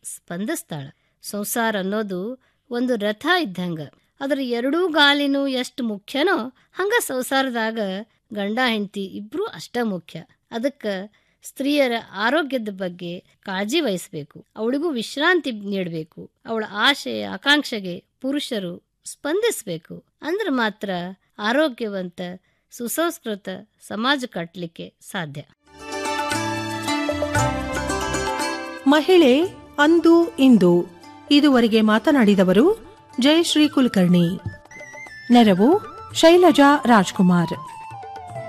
ಸ್ಪಂದಿಸ್ತಾಳ ಸಂಸಾರ ಅನ್ನೋದು ಒಂದು ರಥ ಇದ್ದಂಗ ಅದ್ರ ಎರಡೂ ಗಾಲಿನೂ ಎಷ್ಟು ಮುಖ್ಯನೋ ಹಂಗ ಸಂಸಾರದಾಗ ಗಂಡ ಹೆಂಡತಿ ಇಬ್ರು ಅಷ್ಟ ಮುಖ್ಯ ಅದಕ್ಕೆ ಸ್ತ್ರೀಯರ ಆರೋಗ್ಯದ ಬಗ್ಗೆ ಕಾಳಜಿ ವಹಿಸಬೇಕು ಅವಳಿಗೂ ವಿಶ್ರಾಂತಿ ನೀಡಬೇಕು ಅವಳ ಆಶೆ ಆಕಾಂಕ್ಷೆಗೆ ಪುರುಷರು ಸ್ಪಂದಿಸಬೇಕು ಅಂದ್ರೆ ಮಾತ್ರ ಆರೋಗ್ಯವಂತ ಸುಸಂಸ್ಕೃತ ಸಮಾಜ ಕಟ್ಟಲಿಕ್ಕೆ ಸಾಧ್ಯ ಮಹಿಳೆ ಅಂದು ಇಂದು ಇದುವರೆಗೆ ಮಾತನಾಡಿದವರು ಜಯಶ್ರೀ ಕುಲಕರ್ಣಿ ನೆರವು ಶೈಲಜಾ ರಾಜ್ಕುಮಾರ್